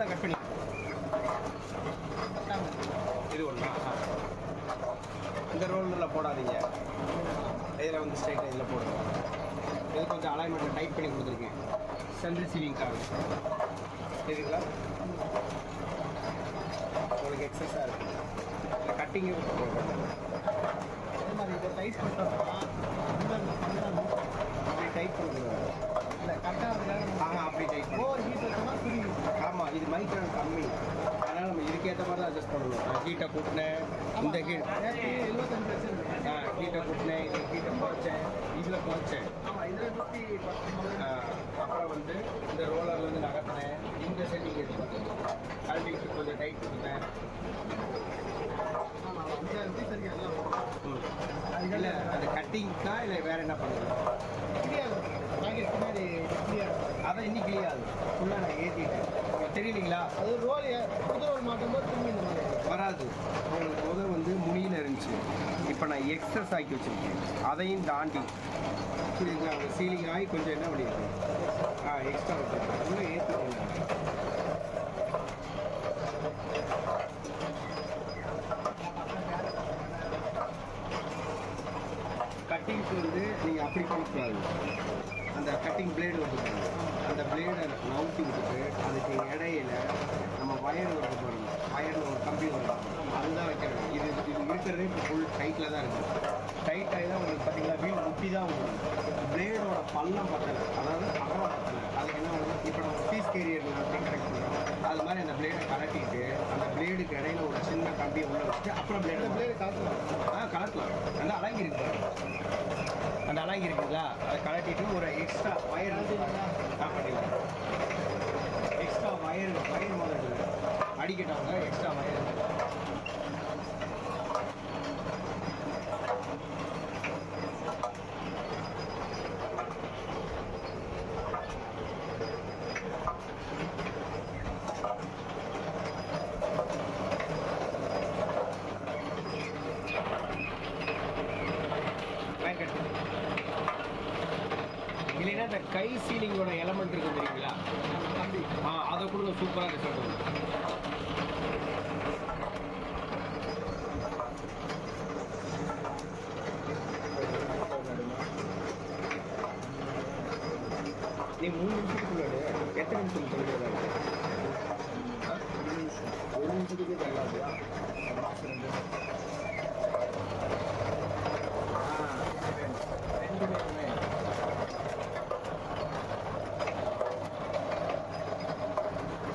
அதை கட் பண்ணி இது ஒன்றா இந்த ரோலில் போடாதீங்க இதில் வந்து ஸ்ட்ரைட்டாக இதில் போடுங்க இது கொஞ்சம் அலைன்மெண்ட்டில் டைட் பண்ணி கொடுத்துருக்கேன் சென்ட்ரல் சீலிங்காக சரிங்களா உங்களுக்கு எக்ஸஸாக இருக்குது இல்லை கட்டிங்கு அதே மாதிரி இதை டைட் பண்ணுறோம்னா அப்படி டைட் பண்ணுங்க இல்லை கரெக்டாக ஆ அப்படி டைட் பண்ணு ஓவர் ஹீட் வச்சோம்னா புரியுது ஆமாம் இது மைக்ரான் கம்மி அதனால் நம்ம இதுக்கேற்ற மாதிரி தான் அட்ஜஸ்ட் பண்ணணும் ஹீட்டை கூட்டினேன் இந்த ஹீட் நேற்று எழுபத்தஞ்சு பர்சன்ட் ஆ ஹீட்டை கூட்டினேன் இந்த ஹீட்டை குறைச்சேன் இதில் குறைச்சேன் ஆமாம் இதில் நூற்றி பத்து ஆ, அப்புறம் வந்து இந்த ரோலர் வந்து நகர்த்தினேன் இந்த செட்டிங் எடுத்துக்கிட்டேன் கல்விக்கு கொஞ்சம் டைட் கொடுத்தேன் ஆமாம் அஞ்சாயிரத்தி சரி எல்லாம் இல்லை அது கட்டிங்க்கா இல்லை வேற என்ன பண்ணுறது கிளியாக பாக்கெட் பின்னாடி கிளியாக அதான் இன்னைக்கு கிளியர் ஆகுது ஃபுல்லாக நான் ஏற்றிட்டேன் உங்களுக்கு தெரியலீங்களா அது ரோல் புது ரோல் மாட்டும் போது திரும்பி இந்த மாதிரி வராது உங்களுக்கு முதல் வந்து முனியில் இருந்துச்சு இப்போ நான் எக்ஸஸ் ஆக்கி வச்சுருக்கேன் அதையும் தாண்டி புரியுதுங்களா அவங்க சீலிங் ஆகி கொஞ்சம் என்ன பண்ணியிருக்கேன் ஆ எக்ஸ்ட்ரா வச்சுருக்கேன் உள்ளே ஏற்றிட்டேன் கட்டிங்க்கு வந்து நீங்கள் அப்படி பண்ணக்கூடாது அந்த கட்டிங் பிளேடு வந்து அந்த பிளேடை நவுத்தி விட்டுட்டு அதுக்கு இடையில நம்ம வயர் வருது பாருங்க வயரில் ஒரு கம்பி வரும் அதுதான் வைக்கிறது இது இது இருக்கிறதே இப்போ ஃபுல் டைட்டில் தான் இருக்குது டைட் ஆகி தான் உங்களுக்கு பார்த்தீங்கன்னா வீல் முட்டி தான் வரும் பிளேடோட பள்ளம் பத்தலை அதாவது அகலம் பத்தலை அதுக்கு என்ன வந்து இப்போ நம்ம பீஸ் கேரியர் அப்படி கரெக்ட் பண்ணுறோம் அது மாதிரி அந்த பிளேடை கலட்டிட்டு அந்த பிளேடுக்கு இடையில ஒரு சின்ன கம்பியை உள்ள வச்சு அப்புறம் இந்த பிளேடு பிளேடு காட்டலாம் ஆ கலட்டலாம் அந்த அலங்கி இருக்கு பாருங்க. அந்த அலங்கி இருக்குங்களா அதை கலட்டிட்டு ஒரு எக்ஸ்ட்ரா வயர் பண்ணிடலாம் எக்ஸ்ட்ரா வயர் வயர் முதல்ல அடிக்கட்டவங்க எக்ஸ்ட்ரா வயர் பேக்கெட் இல்லைன்னா இந்த கை சீலிங்கோட எலமெண்ட் இருக்கு தெரியுங்களா கம்பி ஆ அதை கொடுங்க சூப்பராக ரிசல்ட் வரும் நீ மூணு நிமிஷத்துக்கு முன்னாடி எத்தனை நிமிஷம் சொல்லிட்டு ஒரு நிமிஷத்துக்கு தள்ளாதியா